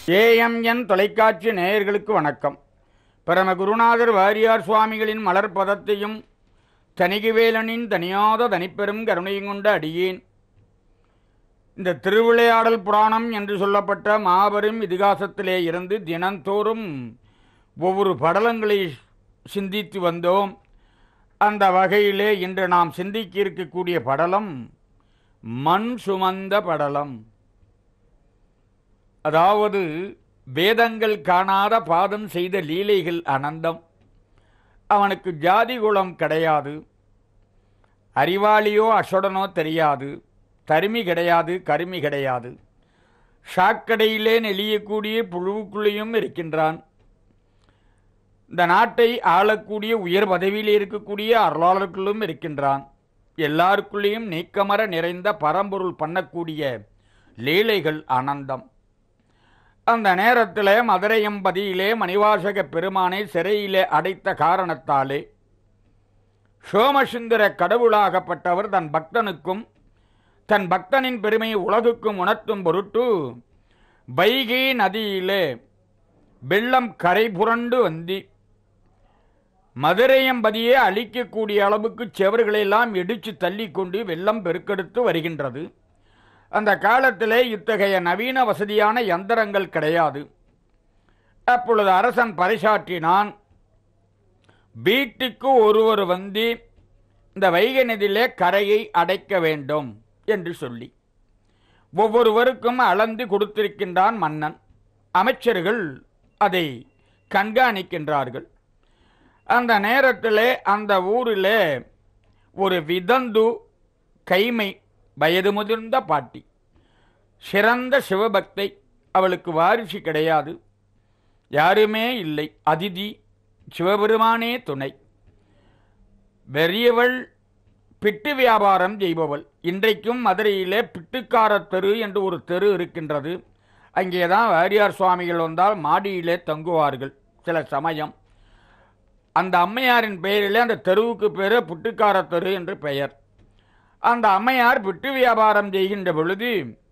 AMN தொலைக்காட்சி நேயர்களுக்கு வணக்கம் பரம குருநாதர் வாரியார் சுவாமிகளின் மலர் பதத்தையும் தணிகுவேலனின் தனியாத தனிப்பெரும் கருணையும் கொண்ட அடியேன் இந்த திருவிளையாடல் புராணம் என்று சொல்லப்பட்ட மாபெரும் இதிகாசத்திலே இருந்து தினந்தோறும் ஒவ்வொரு படலங்களை சிந்தித்து வந்தோம் அந்த வகையிலே இன்று நாம் சிந்திக்க இருக்கக்கூடிய படலம் மண் சுமந்த படலம் அதாவது வேதங்கள் காணாத பாதம் செய்த லீலைகள் அனந்தம் அவனுக்கு ஜாதி குலம் கிடையாது அறிவாளியோ அசொடனோ தெரியாது தருமி கிடையாது கருமி கிடையாது ஷாக்கடையிலே நெளியக்கூடிய புழுவுக்குள்ளேயும் இருக்கின்றான் இந்த நாட்டை ஆளக்கூடிய உயர் பதவியில் இருக்கக்கூடிய அருளாளர்களும் இருக்கின்றான் எல்லாருக்குள்ளேயும் நீக்கமர நிறைந்த பரம்பொருள் பண்ணக்கூடிய லீலைகள் ஆனந்தம் அந்த நேரத்தில் மதுரையம்பதியிலே மணிவாசக பெருமானை சிறையிலே அடைத்த காரணத்தாலே சோமசுந்தர கடவுளாகப்பட்டவர் தன் பக்தனுக்கும் தன் பக்தனின் பெருமையை உலகுக்கும் உணர்த்தும் பொருட்டு வைகை நதியிலே வெள்ளம் கரை புரண்டு வந்து மதுரையம்பதியே அழிக்கக்கூடிய அளவுக்கு செவர்களெல்லாம் இடித்து தள்ளிக்கொண்டு வெள்ளம் பெருக்கெடுத்து வருகின்றது அந்த காலத்திலே இத்தகைய நவீன வசதியான யந்திரங்கள் கிடையாது அப்பொழுது அரசன் பறைசாற்றினான் வீட்டுக்கு ஒருவர் வந்து இந்த வைகை நதியிலே கரையை அடைக்க வேண்டும் என்று சொல்லி ஒவ்வொருவருக்கும் அளந்து கொடுத்திருக்கின்றான் மன்னன் அமைச்சர்கள் அதை கண்காணிக்கின்றார்கள் அந்த நேரத்திலே அந்த ஊரிலே ஒரு விதந்து கைமை வயது முதிர்ந்த பாட்டி சிறந்த சிவபக்தை அவளுக்கு வாரிசு கிடையாது யாருமே இல்லை அதிதி சிவபெருமானே துணை பெரியவள் பிட்டு வியாபாரம் செய்பவள் இன்றைக்கும் மதுரையிலே பிட்டுக்கார தெரு என்று ஒரு தெரு இருக்கின்றது அங்கே தான் வாரியார் சுவாமிகள் வந்தால் மாடியிலே தங்குவார்கள் சில சமயம் அந்த அம்மையாரின் பெயரிலே அந்த தெருவுக்கு பேர் புட்டுக்கார தெரு என்று பெயர் அந்த அம்மையார் பிட்டு வியாபாரம் செய்கின்ற பொழுது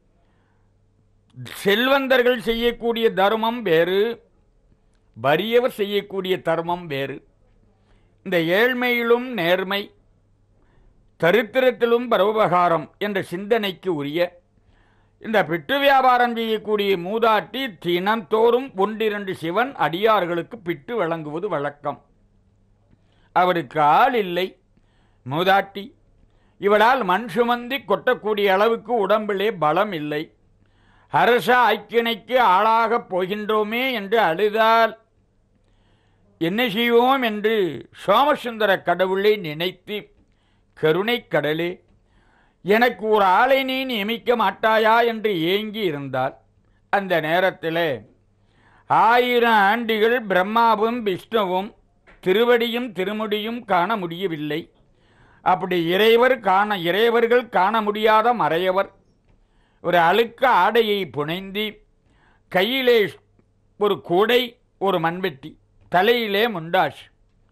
செல்வந்தர்கள் செய்யக்கூடிய தர்மம் வேறு வறியவர் செய்யக்கூடிய தர்மம் வேறு இந்த ஏழ்மையிலும் நேர்மை தரித்திரத்திலும் பரோபகாரம் என்ற சிந்தனைக்கு உரிய இந்த பிட்டு வியாபாரம் செய்யக்கூடிய மூதாட்டி தினந்தோறும் ஒன்றிரண்டு சிவன் அடியார்களுக்கு பிட்டு வழங்குவது வழக்கம் அவருக்கு ஆள் இல்லை மூதாட்டி இவளால் மண் சுமந்தி கொட்டக்கூடிய அளவுக்கு உடம்பிலே பலம் இல்லை அரச ஐக்கியனைக்கு ஆளாகப் போகின்றோமே என்று அழுதால் என்ன செய்வோம் என்று சோமசுந்தர கடவுளை நினைத்து கருணை கடலே எனக்கு ஒரு ஆளை நீ நியமிக்க மாட்டாயா என்று ஏங்கி இருந்தால் அந்த நேரத்தில் ஆயிரம் ஆண்டுகள் பிரம்மாவும் விஷ்ணுவும் திருவடியும் திருமுடியும் காண முடியவில்லை அப்படி இறைவர் காண இறைவர்கள் காண முடியாத மறையவர் ஒரு அழுக்க ஆடையை புனைந்து கையிலே ஒரு கூடை ஒரு மண்வெட்டி தலையிலே முண்டாஷ்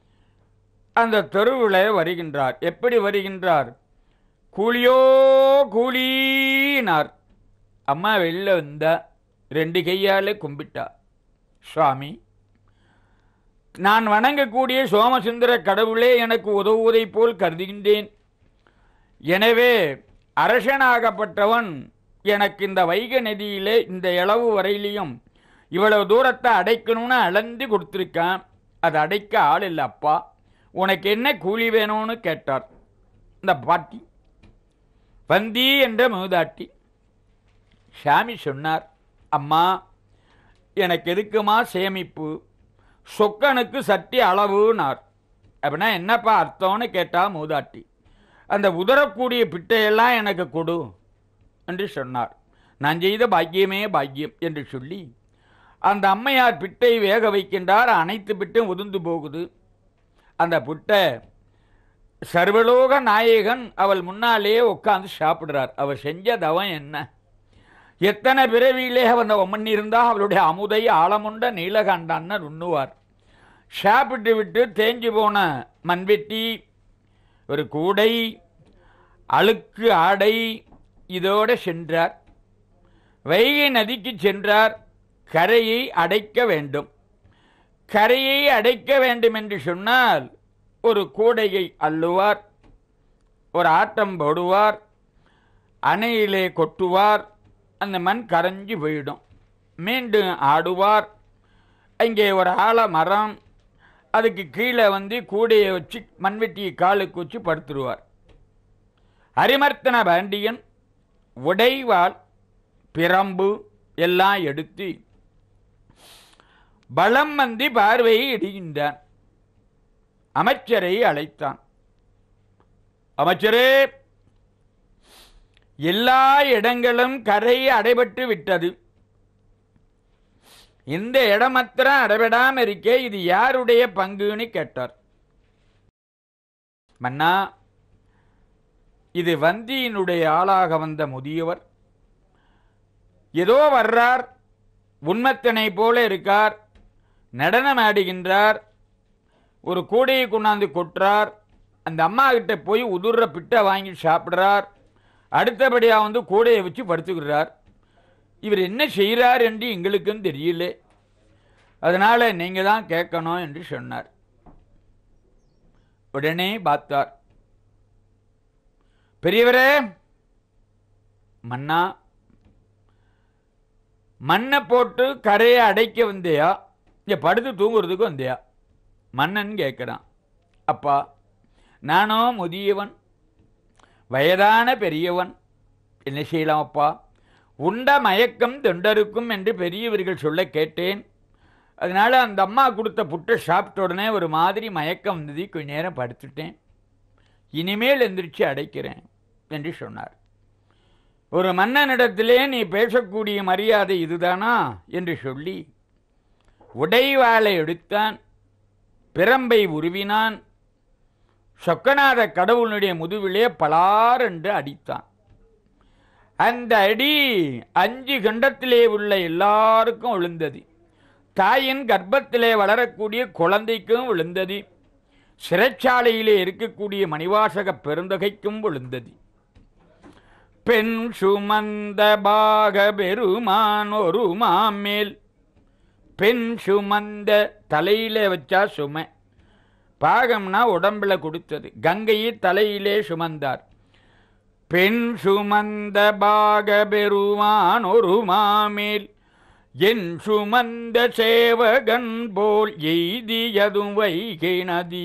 அந்த தெருவில் வருகின்றார் எப்படி வருகின்றார் கூலியோ கூலினார் அம்மா வெளில வந்தா ரெண்டு கையாலே கும்பிட்டா சுவாமி நான் வணங்கக்கூடிய சோமசுந்தர கடவுளே எனக்கு உதவுவதை போல் கருதுகின்றேன் எனவே அரசனாகப்பட்டவன் எனக்கு இந்த வைகை நதியிலே இந்த இளவு வரையிலையும் இவ்வளவு தூரத்தை அடைக்கணும்னு அளந்து கொடுத்துருக்கான் அது அடைக்க ஆள் இல்லை அப்பா உனக்கு என்ன கூலி வேணும்னு கேட்டார் இந்த பாட்டி வந்தி என்ற மூதாட்டி சாமி சொன்னார் அம்மா எனக்கு எதுக்குமா சேமிப்பு சொக்கனுக்கு சட்டி அளவுனார் அப்படின்னா என்னப்பா அர்த்தம்னு கேட்டா மூதாட்டி அந்த உதறக்கூடிய பிட்டையெல்லாம் எனக்கு கொடு என்று சொன்னார் நான் செய்த பாக்கியமே பாக்கியம் என்று சொல்லி அந்த அம்மையார் பிட்டை வேக வைக்கின்றார் அனைத்து பிட்டும் உதிர்ந்து போகுது அந்த புட்டை சர்வலோக நாயகன் அவள் முன்னாலே உட்காந்து சாப்பிடுறார் அவர் செஞ்ச தவம் என்ன எத்தனை பிறவியிலே அவன் ஒம்மன் இருந்தா அவளுடைய அமுதை ஆழமுண்ட நீலகண்டான்னு உண்ணுவார் சாப்பிட்டு விட்டு தேஞ்சு போன மண்வெட்டி ஒரு கூடை அழுக்கு ஆடை இதோடு சென்றார் வைகை நதிக்கு சென்றார் கரையை அடைக்க வேண்டும் கரையை அடைக்க வேண்டும் என்று சொன்னால் ஒரு கூடையை அள்ளுவார் ஒரு ஆட்டம் போடுவார் அணையிலே கொட்டுவார் அந்த மண் கரைஞ்சு போயிடும் மீண்டும் ஆடுவார் இங்கே ஒரு ஆலமரம் அதுக்கு கீழே வந்து கூடையை வச்சு மண்வெட்டியை காலுக்கு வச்சு படுத்துருவார் அரிமர்த்தன பாண்டியன் உடைவாள் பிரம்பு எல்லாம் எடுத்து பலம் வந்து பார்வையை இடுகின்றான் அமைச்சரை அழைத்தான் அமைச்சரே எல்லா இடங்களும் கரை அடைபட்டு விட்டது இந்த இடம் மாத்திரம் அடைபடாம இருக்கே இது யாருடைய பங்குன்னு கேட்டார் மன்னா இது வந்தியினுடைய ஆளாக வந்த முதியவர் ஏதோ வர்றார் உண்மத்தனை போல இருக்கார் நடனம் ஆடுகின்றார் ஒரு கூடையை கொண்டாந்து கொட்டுறார் அந்த அம்மா கிட்ட போய் உதுர்ற பிட்டை வாங்கி சாப்பிட்றார் அடுத்தபடியாக வந்து கூடையை வச்சு படுத்துக்கிறார் இவர் என்ன செய்கிறார் என்று எங்களுக்கும் தெரியல அதனால நீங்க தான் கேட்கணும் என்று சொன்னார் உடனே பார்த்தார் பெரியவரே மன்னா மண்ணை போட்டு கரையை அடைக்க வந்தியா இங்க படுத்து தூங்குறதுக்கு வந்தியா மன்னன் கேட்குறான் அப்பா நானோ முதியவன் வயதான பெரியவன் என்ன செய்யலாம் அப்பா உண்ட மயக்கம் தொண்டருக்கும் என்று பெரியவர்கள் சொல்ல கேட்டேன் அதனால அந்த அம்மா கொடுத்த புட்டை சாப்பிட்ட உடனே ஒரு மாதிரி மயக்கம் வந்தது கொஞ்ச நேரம் படுத்துட்டேன் இனிமேல் எந்திரிச்சு அடைக்கிறேன் என்று சொன்னார் ஒரு மன்னனிடத்திலே நீ பேசக்கூடிய மரியாதை இதுதானா என்று சொல்லி உடைவாளை எடுத்தான் பிரம்பை உருவினான் சொக்கநாத கடவுளுடைய முதுவிலே பலார் என்று அடித்தான் அந்த அடி அஞ்சு கண்டத்திலே உள்ள எல்லாருக்கும் விழுந்தது தாயின் கர்ப்பத்திலே வளரக்கூடிய குழந்தைக்கும் விழுந்தது சிறைச்சாலையிலே இருக்கக்கூடிய மணிவாசக பெருந்தகைக்கும் விழுந்தது பெண் சுமந்த பாக பெருமான் ஒரு மாமேல் பெண் சுமந்த தலையிலே வச்சா சுமை பாகம்னா உடம்புல கொடுத்தது கங்கையை தலையிலே சுமந்தார் பெண் சுமந்த பாக பெருமான் ஒரு மாமேல் என் சுமந்த சேவகன் போல் எய்தியதும் வைகை நதி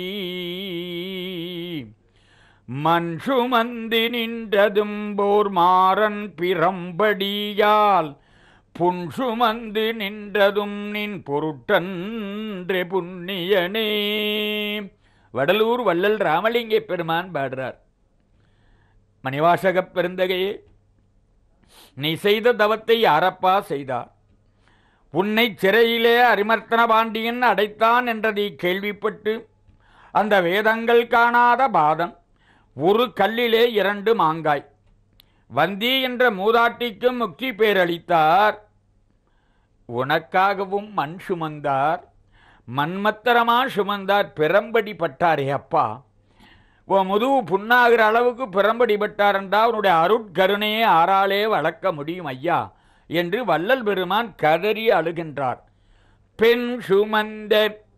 மண் சுமந்து நின்றதும் போர் மாறன் பிரம்படியால் புன் சுமந்து நின்றதும் நின் பொருட்டன்றே புண்ணியனே வடலூர் வள்ளல் ராமலிங்க பெருமான் பாடுறார் மணிவாசகப் பெருந்தகையே நீ செய்த தவத்தை யாரப்பா செய்தார் உன்னை சிறையிலே அரிமர்த்தன பாண்டியன் அடைத்தான் என்றதை கேள்விப்பட்டு அந்த வேதங்கள் காணாத பாதம் ஒரு கல்லிலே இரண்டு மாங்காய் வந்தி என்ற மூதாட்டிக்கும் முக்தி பேரளித்தார் உனக்காகவும் மண் சுமந்தார் மண்மத்தரமா சுமந்தார் பெரம்படி பட்டாரே அப்பா உன் முதுகு புண்ணாகிற அளவுக்கு பிறம்படி பட்டாரண்டா உன்னுடைய அருட்கருணையே ஆறாலே வளர்க்க முடியும் ஐயா என்று வள்ளல் பெருமான் கதறி அழுகின்றார் பெண் சுமந்த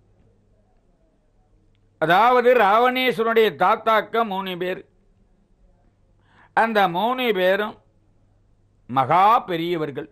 அதாவது ராவணேஸ்வரனுடைய தாத்தாக்க மூணு பேர் அந்த மூணு பேரும் மகா பெரியவர்கள்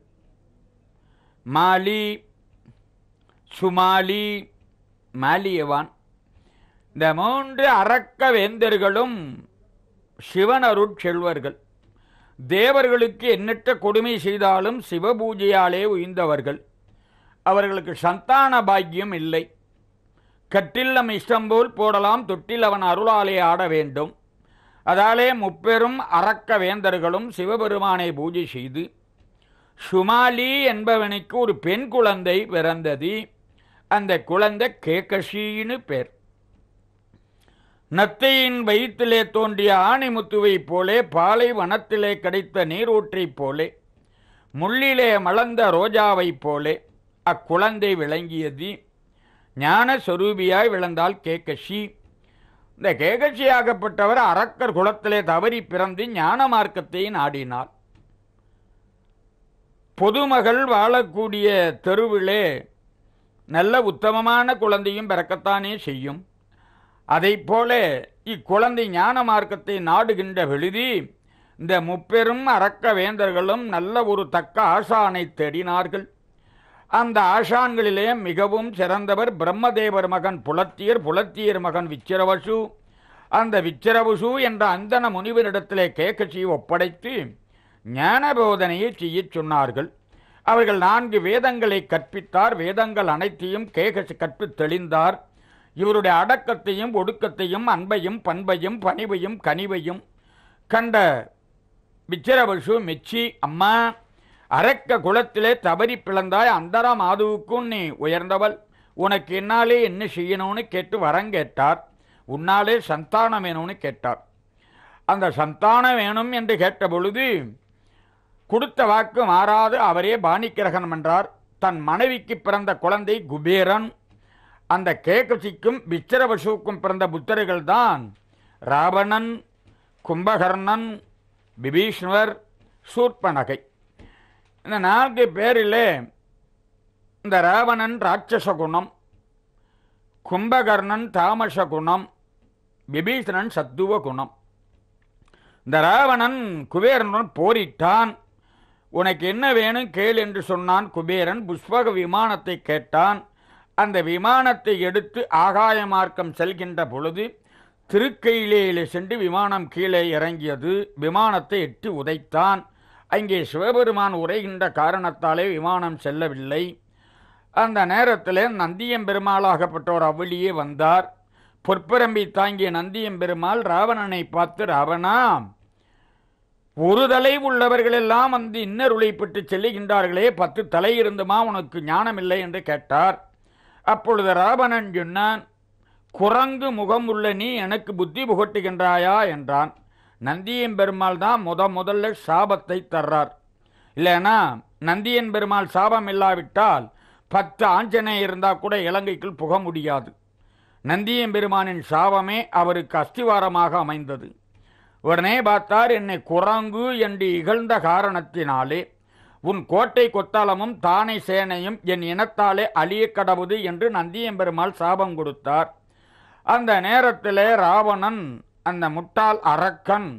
மாலி சுமாலி மாலியவான் இந்த மூன்று அரக்க வேந்தர்களும் சிவன் அருட்செல்வர்கள் தேவர்களுக்கு எண்ணற்ற கொடுமை செய்தாலும் சிவபூஜையாலே உயிர்ந்தவர்கள் அவர்களுக்கு சந்தான பாக்கியம் இல்லை கட்டில் நம் இஷ்டம் போல் போடலாம் தொட்டில் அவன் அருளாலே ஆட வேண்டும் அதாலே முப்பெரும் அரக்க வேந்தர்களும் சிவபெருமானை பூஜை செய்து சுமாலி என்பவனுக்கு ஒரு பெண் குழந்தை பிறந்தது அந்த குழந்தை கேகஷின்னு பேர் நத்தையின் வயிற்றிலே தோன்றிய ஆணிமுத்துவைப் போலே பாலை வனத்திலே கிடைத்த நீரூற்றைப் போலே முள்ளிலே மலர்ந்த ரோஜாவைப் போலே அக்குழந்தை விளங்கியது ஞான சொரூபியாய் விளந்தால் கேகஷி இந்த கேகஷியாகப்பட்டவர் அரக்கர் குலத்திலே தவறி பிறந்து ஞான மார்க்கத்தை நாடினார் பொதுமகள் வாழக்கூடிய தெருவிலே நல்ல உத்தமமான குழந்தையும் பிறக்கத்தானே செய்யும் அதைப் போல இக்குழந்தை ஞான மார்க்கத்தை நாடுகின்ற விழுதி இந்த முப்பெரும் அரக்க வேந்தர்களும் நல்ல ஒரு தக்க ஆசானை தேடினார்கள் அந்த ஆசான்களிலே மிகவும் சிறந்தவர் பிரம்மதேவர் மகன் புலத்தியர் புலத்தியர் மகன் விச்சிரவசு அந்த விச்சிரவசு என்ற அந்தன முனிவரிடத்திலே கேக்கச்சி ஒப்படைத்து ஞான போதனையை செய்யச் சொன்னார்கள் அவர்கள் நான்கு வேதங்களை கற்பித்தார் வேதங்கள் அனைத்தையும் கேகசி கற்பித் தெளிந்தார் இவருடைய அடக்கத்தையும் ஒடுக்கத்தையும் அன்பையும் பண்பையும் பணிவையும் கனிவையும் கண்ட விச்சிரவசு மெச்சி அம்மா அரக்க குலத்திலே தவறி பிளந்தாய் அந்தர மாதுவுக்கும் நீ உயர்ந்தவள் உனக்கு என்னாலே என்ன செய்யணும்னு கேட்டு வரம் கேட்டார் உன்னாலே சந்தானம் வேணும்னு கேட்டார் அந்த சந்தானம் வேணும் என்று கேட்ட பொழுது கொடுத்த வாக்கு மாறாது அவரே பாணிக்கிரகணம் என்றார் தன் மனைவிக்கு பிறந்த குழந்தை குபேரன் அந்த கேகசிக்கும் விச்சிரவசுவுக்கும் பிறந்த புத்தர்கள் தான் ராவணன் கும்பகர்ணன் விபீஷ்ணவர் சூர்பனகை இந்த நான்கு பேரிலே இந்த ராவணன் ராட்சச குணம் கும்பகர்ணன் தாமச குணம் விபீஷணன் சத்துவ குணம் இந்த ராவணன் குபேரனுடன் போரிட்டான் உனக்கு என்ன வேணும் கேள் என்று சொன்னான் குபேரன் புஷ்பக விமானத்தை கேட்டான் அந்த விமானத்தை எடுத்து ஆகாய மார்க்கம் செல்கின்ற பொழுது திருக்கையிலேயிலே சென்று விமானம் கீழே இறங்கியது விமானத்தை எட்டி உதைத்தான் அங்கே சிவபெருமான் உரைகின்ற காரணத்தாலே விமானம் செல்லவில்லை அந்த நேரத்தில் நந்தியம்பெருமாளாகப்பட்டவர் அவ்வளியே வந்தார் பொற்பரம்பை தாங்கிய நந்தியம்பெருமாள் ராவணனை பார்த்து ராவணா ஒரு தலை உள்ளவர்களெல்லாம் வந்து இன்னருளை பெற்று செல்லுகின்றார்களே பத்து தலை இருந்துமா உனக்கு ஞானமில்லை என்று கேட்டார் அப்பொழுது ராவணன் சொன்னான் குரங்கு முகம் உள்ள நீ எனக்கு புத்தி புகட்டுகின்றாயா என்றான் நந்தியம் பெருமாள் தான் முத முதல்ல சாபத்தை தர்றார் இல்லைனா நந்தியன் பெருமாள் சாபம் இல்லாவிட்டால் பத்து ஆஞ்சநேயர் இருந்தால் கூட இலங்கைக்குள் புக முடியாது நந்தியம் பெருமானின் சாபமே அவருக்கு அஸ்திவாரமாக அமைந்தது உடனே பார்த்தார் என்னை குரங்கு என்று இகழ்ந்த காரணத்தினாலே உன் கோட்டை கொத்தளமும் தானை சேனையும் என் இனத்தாலே அழிய கடவுது என்று நந்தியம்பெருமாள் சாபம் கொடுத்தார் அந்த நேரத்திலே ராவணன் அந்த முட்டாள் அரக்கன்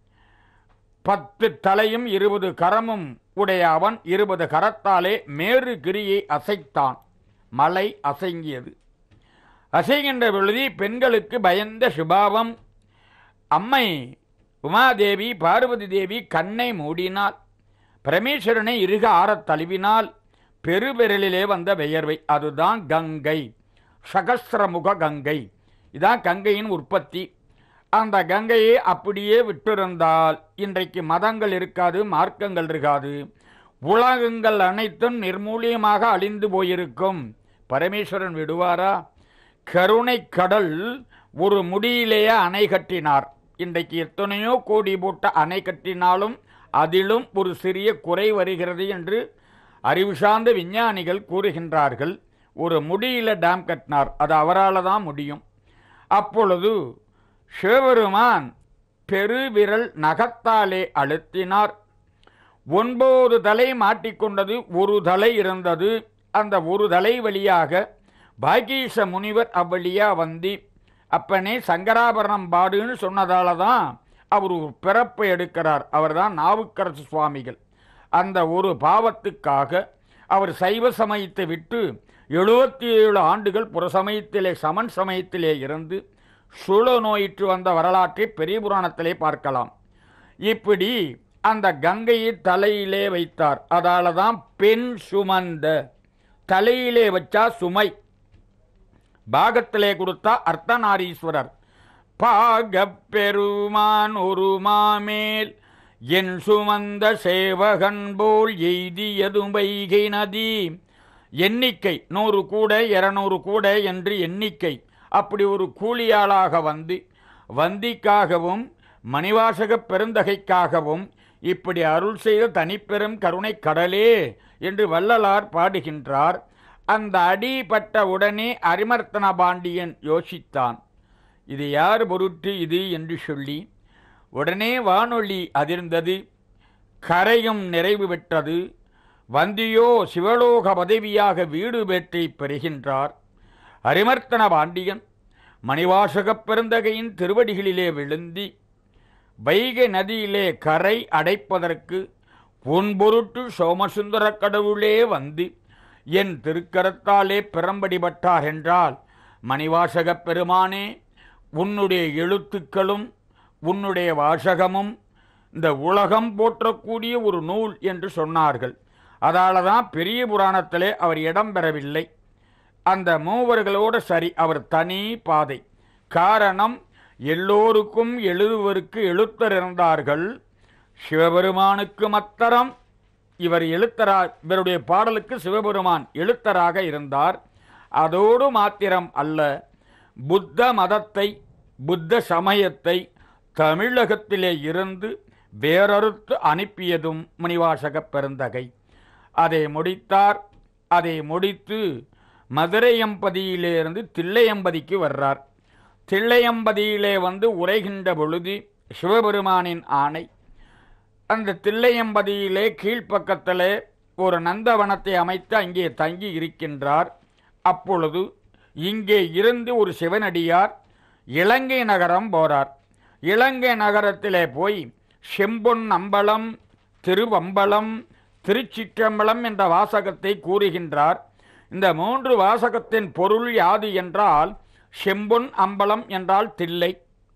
பத்து தலையும் இருபது கரமும் உடைய அவன் இருபது கரத்தாலே மேரு கிரியை அசைத்தான் மலை அசைங்கியது அசைகின்ற பொழுது பெண்களுக்கு பயந்த சுபாவம் அம்மை உமாதேவி பார்வதி தேவி கண்ணை மூடினாள் பரமேஸ்வரனை இறுக ஆறத் தழுவினால் பெருபெரலிலே வந்த பெயர்வை அதுதான் கங்கை சகஸ்ரமுக கங்கை இதான் கங்கையின் உற்பத்தி அந்த கங்கையை அப்படியே விட்டிருந்தால் இன்றைக்கு மதங்கள் இருக்காது மார்க்கங்கள் இருக்காது உலகங்கள் அனைத்தும் நிர்மூலியமாக அழிந்து போயிருக்கும் பரமேஸ்வரன் விடுவாரா கருணை கடல் ஒரு முடியிலேயே அணை கட்டினார் இன்றைக்கு எத்தனையோ கோடி போட்ட அணை கட்டினாலும் அதிலும் ஒரு சிறிய குறை வருகிறது என்று அறிவு சார்ந்த விஞ்ஞானிகள் கூறுகின்றார்கள் ஒரு முடியில டேம் கட்டினார் அது அவரால் தான் முடியும் அப்பொழுது சிவபெருமான் பெருவிரல் நகத்தாலே அழுத்தினார் ஒன்பது தலை மாட்டிக்கொண்டது ஒரு தலை இருந்தது அந்த ஒரு தலை வழியாக பாகீச முனிவர் அவ்வழியா வந்து அப்பனே சங்கராபரணம் பாடுன்னு சொன்னதால தான் அவர் ஒரு பிறப்பை எடுக்கிறார் அவர்தான் நாவுக்கரசு சுவாமிகள் அந்த ஒரு பாவத்துக்காக அவர் சைவ சமயத்தை விட்டு எழுபத்தி ஏழு ஆண்டுகள் புறசமயத்திலே சமன் சமயத்திலே இருந்து சுழ நோயிற்று வந்த வரலாற்றை பெரிய புராணத்திலே பார்க்கலாம் இப்படி அந்த கங்கையை தலையிலே வைத்தார் அதால தான் பெண் சுமந்த தலையிலே வச்சா சுமை பாகத்திலே கொடுத்தா அர்த்தநாரீஸ்வரர் பாகப் பெருமான் ஒரு மாமேல் என் சுமந்த சேவகன் போல் எய்தியதும் வைகை நதி எண்ணிக்கை நூறு கூட இருநூறு கூட என்று எண்ணிக்கை அப்படி ஒரு கூலியாளாக வந்து வந்திக்காகவும் மணிவாசக பெருந்தகைக்காகவும் இப்படி அருள் செய்த தனிப்பெரும் கருணை கடலே என்று வள்ளலார் பாடுகின்றார் அந்த அடிபட்ட உடனே அரிமர்த்தன பாண்டியன் யோசித்தான் இது யார் பொருட்டு இது என்று சொல்லி உடனே வானொலி அதிர்ந்தது கரையும் நிறைவு பெற்றது வந்தியோ சிவலோக பதவியாக வீடு பெற்றி பெறுகின்றார் அரிமர்த்தன பாண்டியன் மணிவாசகப் பெருந்தகையின் திருவடிகளிலே விழுந்தி வைகை நதியிலே கரை அடைப்பதற்கு உன் பொருட்டு சோமசுந்தரக் கடவுளே வந்து என் திருக்கரத்தாலே பிறம்படிபட்டார் என்றால் மணிவாசகப் பெருமானே உன்னுடைய எழுத்துக்களும் உன்னுடைய வாசகமும் இந்த உலகம் போற்றக்கூடிய ஒரு நூல் என்று சொன்னார்கள் அதால தான் பெரிய புராணத்திலே அவர் இடம் பெறவில்லை அந்த மூவர்களோடு சரி அவர் தனி பாதை காரணம் எல்லோருக்கும் எழுதுவதற்கு எழுத்தர் இருந்தார்கள் சிவபெருமானுக்கு மத்தரம் இவர் எழுத்தரா இவருடைய பாடலுக்கு சிவபெருமான் எழுத்தராக இருந்தார் அதோடு மாத்திரம் அல்ல புத்த மதத்தை புத்த சமயத்தை தமிழகத்திலே இருந்து வேறறுத்து அனுப்பியதும் மணிவாசகப் பெருந்தகை அதை முடித்தார் அதை முடித்து மதுரையம்பதியிலிருந்து தில்லையம்பதிக்கு வர்றார் தில்லையம்பதியிலே வந்து உரைகின்ற பொழுது சிவபெருமானின் ஆணை அந்த தில்லையம்பதியிலே கீழ்ப்பக்கத்திலே ஒரு நந்தவனத்தை அமைத்து அங்கே தங்கி இருக்கின்றார் அப்பொழுது இங்கே இருந்து ஒரு சிவனடியார் இலங்கை நகரம் போறார் இலங்கை நகரத்திலே போய் செம்பொன் அம்பலம் திருவம்பலம் திருச்சிற்றம்பலம் என்ற வாசகத்தை கூறுகின்றார் இந்த மூன்று வாசகத்தின் பொருள் யாது என்றால் செம்பொன் அம்பலம் என்றால் தில்லை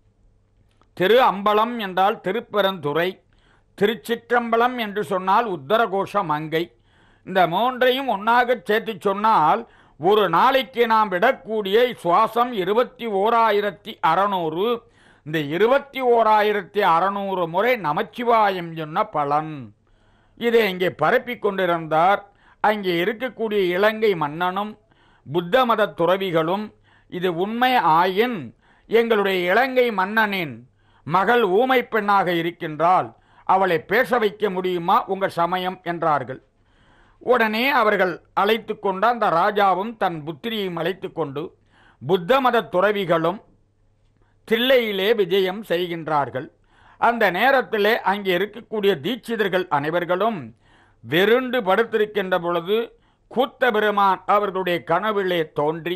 திரு அம்பலம் என்றால் திருப்பெருந்துறை திருச்சிற்றம்பலம் என்று சொன்னால் உத்தரகோஷ மங்கை இந்த மூன்றையும் ஒன்றாக சேர்த்து சொன்னால் ஒரு நாளைக்கு நாம் விடக்கூடிய சுவாசம் இருபத்தி ஓராயிரத்தி அறநூறு இந்த இருபத்தி ஓராயிரத்தி அறநூறு முறை நமச்சிவாயம் சொன்ன பலன் இதை இங்கே பரப்பி கொண்டிருந்தார் அங்கே இருக்கக்கூடிய இலங்கை மன்னனும் புத்த மத துறவிகளும் இது உண்மை ஆயின் எங்களுடைய இலங்கை மன்னனின் மகள் ஊமை பெண்ணாக இருக்கின்றால் அவளை பேச வைக்க முடியுமா உங்கள் சமயம் என்றார்கள் உடனே அவர்கள் அழைத்து கொண்டு அந்த ராஜாவும் தன் புத்திரியையும் அழைத்து கொண்டு புத்த மத துறவிகளும் தில்லையிலே விஜயம் செய்கின்றார்கள் அந்த நேரத்திலே அங்கே இருக்கக்கூடிய தீட்சிதர்கள் அனைவர்களும் வெருண்டு படுத்திருக்கின்ற பொழுது கூத்த பெருமான் அவர்களுடைய கனவிலே தோன்றி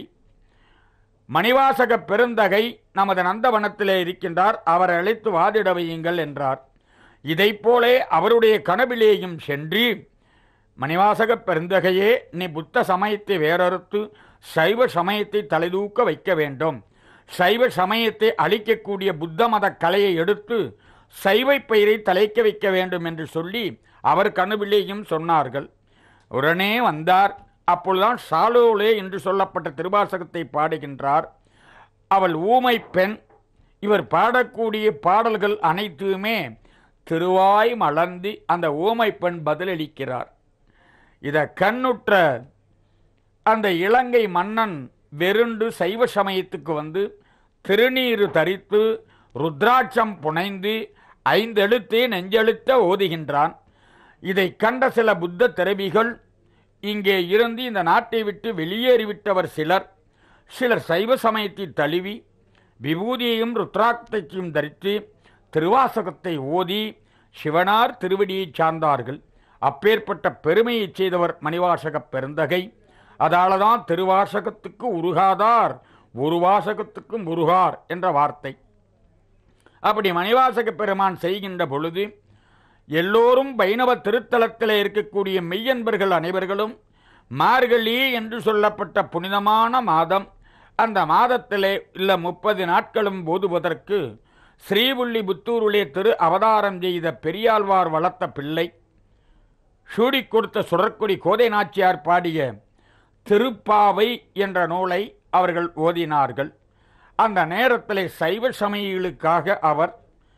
மணிவாசக பெருந்தகை நமது நந்தவனத்திலே இருக்கின்றார் அவரை அழைத்து வாதிட வையுங்கள் என்றார் இதைப் போலே அவருடைய கனவிலேயும் சென்று மணிவாசக பெருந்தகையே நீ புத்த சமயத்தை வேறறுத்து சைவ சமயத்தை தலைதூக்க வைக்க வேண்டும் சைவ சமயத்தை அழிக்கக்கூடிய புத்த மத கலையை எடுத்து சைவ பெயரை தலைக்க வைக்க வேண்டும் என்று சொல்லி அவர் கனவிலேயும் சொன்னார்கள் உடனே வந்தார் அப்பொழுதுதான் சாலோலே என்று சொல்லப்பட்ட திருவாசகத்தை பாடுகின்றார் அவள் ஊமை பெண் இவர் பாடக்கூடிய பாடல்கள் அனைத்துமே திருவாய் மலர்ந்து அந்த ஊமை பெண் பதிலளிக்கிறார் இதை கண்ணுற்ற அந்த இலங்கை மன்னன் வெருண்டு சைவ சமயத்துக்கு வந்து திருநீறு தரித்து ருத்ராட்சம் புனைந்து ஐந்தெழுத்தே நெஞ்செழுத்த ஓதுகின்றான் இதை கண்ட சில புத்த திறவிகள் இங்கே இருந்து இந்த நாட்டை விட்டு வெளியேறிவிட்டவர் சிலர் சிலர் சைவ சமயத்தை தழுவி விபூதியையும் ருத்ராட்சத்தையும் தரித்து திருவாசகத்தை ஓதி சிவனார் திருவடியைச் சார்ந்தார்கள் அப்பேற்பட்ட பெருமையைச் செய்தவர் மணிவாசகப் பெருந்தகை அதால தான் திருவாசகத்துக்கு உருகாதார் ஒரு வாசகத்துக்கும் உருகார் என்ற வார்த்தை அப்படி மணிவாசக பெருமான் செய்கின்ற பொழுது எல்லோரும் வைணவ திருத்தலத்தில் இருக்கக்கூடிய மெய்யன்பர்கள் அனைவர்களும் மார்கழி என்று சொல்லப்பட்ட புனிதமான மாதம் அந்த மாதத்திலே இல்ல முப்பது நாட்களும் போதுவதற்கு ஸ்ரீபுள்ளி புத்தூருளே திரு அவதாரம் செய்த பெரியாழ்வார் வளர்த்த பிள்ளை சூடிக் கொடுத்த சுடற்குடி கோதை நாச்சியார் பாடிய திருப்பாவை என்ற நூலை அவர்கள் ஓதினார்கள் அந்த நேரத்தில் சைவ சமயிகளுக்காக அவர்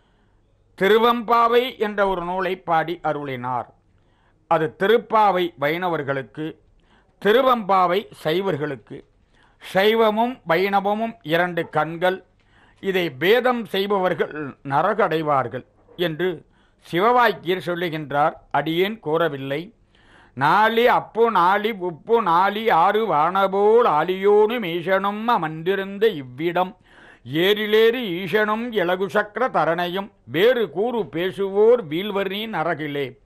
திருவம்பாவை என்ற ஒரு நூலை பாடி அருளினார் அது திருப்பாவை வைணவர்களுக்கு திருவம்பாவை சைவர்களுக்கு சைவமும் வைணவமும் இரண்டு கண்கள் இதை பேதம் செய்பவர்கள் நரகடைவார்கள் என்று சிவவாக்கியர் சொல்லுகின்றார் அடியேன் கூறவில்லை நாளி அப்பு நாளி உப்பு நாளி ஆறு வானபோல் ஆலியோனு மீசனும் அமர்ந்திருந்த இவ்விடம் ஏரிலேறு ஈசனும் இலகுசக்கர தரணையும் வேறு கூறு பேசுவோர் வீழ்வரி நரகிலே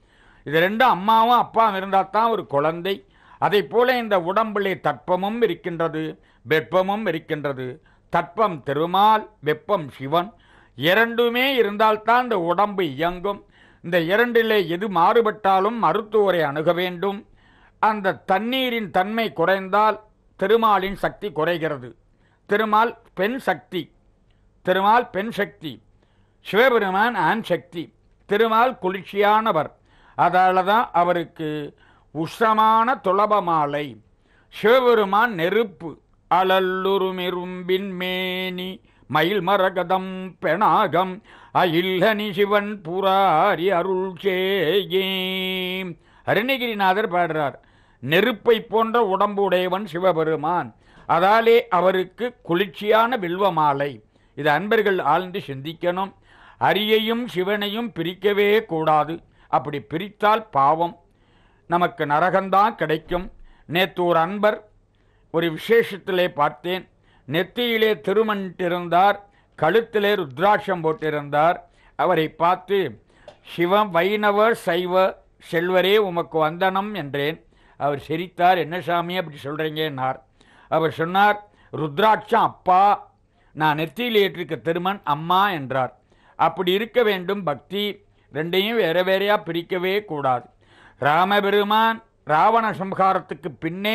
இது ரெண்டும் அம்மாவும் அப்பாவும் இருந்தால் தான் ஒரு குழந்தை அதை போல இந்த உடம்பிலே தட்பமும் இருக்கின்றது வெப்பமும் இருக்கின்றது தட்பம் திருமால் வெப்பம் சிவன் இரண்டுமே இருந்தால்தான் இந்த உடம்பு இயங்கும் இந்த இரண்டிலே எது மாறுபட்டாலும் மருத்துவரை அணுக வேண்டும் அந்த தண்ணீரின் தன்மை குறைந்தால் திருமாலின் சக்தி குறைகிறது திருமால் பெண் சக்தி திருமால் பெண் சக்தி சிவபெருமான் ஆண் சக்தி திருமால் குளிர்ச்சியானவர் அதால தான் அவருக்கு உஷ்ணமான துளப மாலை சிவபெருமான் நெருப்பு அலல்லுருமிரும்பின் மேனி மயில் மரகதம் பெணாகம் அயில்லனி சிவன் புராரி அருள் சேயே அருணகிரிநாதர் பாடுறார் நெருப்பை போன்ற உடம்பு உடையவன் சிவபெருமான் அதாலே அவருக்கு குளிர்ச்சியான வில்வ மாலை இது அன்பர்கள் ஆழ்ந்து சிந்திக்கணும் அரியையும் சிவனையும் பிரிக்கவே கூடாது அப்படி பிரித்தால் பாவம் நமக்கு நரகம்தான் கிடைக்கும் நேற்று ஒரு அன்பர் ஒரு விசேஷத்திலே பார்த்தேன் நெத்தியிலே திருமணிட்டிருந்தார் கழுத்திலே ருத்ராட்சம் போட்டிருந்தார் அவரை பார்த்து சிவம் வைணவ சைவ செல்வரே உமக்கு வந்தனம் என்றேன் அவர் சிரித்தார் என்ன சாமி அப்படி சொல்கிறீங்கன்னார் அவர் சொன்னார் ருத்ராட்சம் அப்பா நான் நெத்தியில் ஏற்றிருக்க திருமன் அம்மா என்றார் அப்படி இருக்க வேண்டும் பக்தி ரெண்டையும் வேற வேறையா பிரிக்கவே கூடாது ராமபெருமான் ராவண சம்ஹாரத்துக்கு பின்னே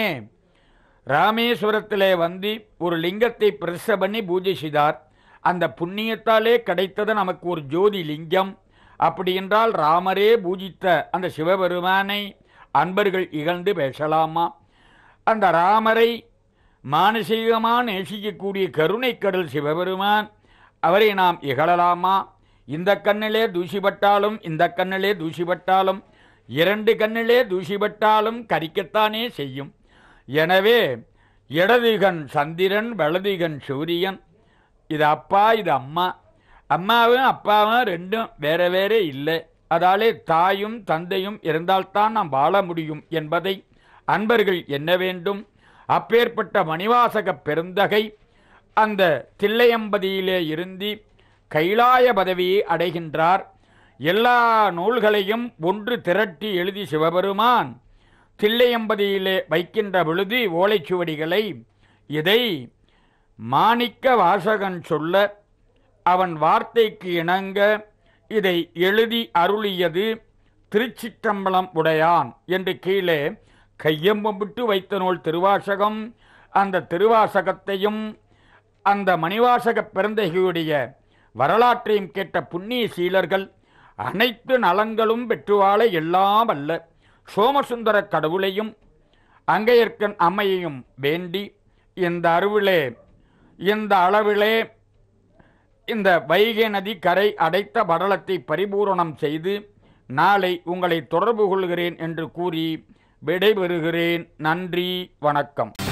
ராமேஸ்வரத்திலே வந்து ஒரு லிங்கத்தை பிரச பண்ணி பூஜை செய்தார் அந்த புண்ணியத்தாலே கிடைத்தது நமக்கு ஒரு ஜோதி லிங்கம் அப்படி என்றால் ராமரே பூஜித்த அந்த சிவபெருமானை அன்பர்கள் இகழ்ந்து பேசலாமா அந்த ராமரை மானசீகமாக நேசிக்கக்கூடிய கருணைக்கடல் சிவபெருமான் அவரை நாம் இகழலாமா இந்த கண்ணிலே தூசிப்பட்டாலும் இந்த கண்ணிலே தூசிப்பட்டாலும் இரண்டு கண்ணிலே தூசிப்பட்டாலும் கரிக்கத்தானே செய்யும் எனவே இடதுகன் சந்திரன் வலதுகன் சூரியன் இது அப்பா இது அம்மா அம்மாவும் அப்பாவும் ரெண்டும் வேற வேற இல்லை அதாலே தாயும் தந்தையும் இருந்தால்தான் நாம் வாழ முடியும் என்பதை அன்பர்கள் எண்ண வேண்டும் அப்பேற்பட்ட மணிவாசக பெருந்தகை அந்த தில்லையம்பதியிலே இருந்து கைலாய பதவியை அடைகின்றார் எல்லா நூல்களையும் ஒன்று திரட்டி எழுதி சிவபெருமான் தில்லையம்பதியிலே வைக்கின்ற பொழுது ஓலைச்சுவடிகளை இதை மாணிக்க வாசகன் சொல்ல அவன் வார்த்தைக்கு இணங்க இதை எழுதி அருளியது திருச்சிற்றம்பலம் உடையான் என்று கீழே கையம்பமிட்டு வைத்த நூல் திருவாசகம் அந்த திருவாசகத்தையும் அந்த மணிவாசக பிறந்தகையுடைய வரலாற்றையும் கேட்ட புண்ணிய சீலர்கள் அனைத்து நலங்களும் பெற்றுவாழ எல்லாம் அல்ல சோமசுந்தர கடவுளையும் அங்கையர்க்கன் அம்மையையும் வேண்டி இந்த அருவிலே இந்த அளவிலே இந்த வைகை நதி கரை அடைத்த படலத்தை பரிபூரணம் செய்து நாளை உங்களை தொடர்பு கொள்கிறேன் என்று கூறி விடைபெறுகிறேன் நன்றி வணக்கம்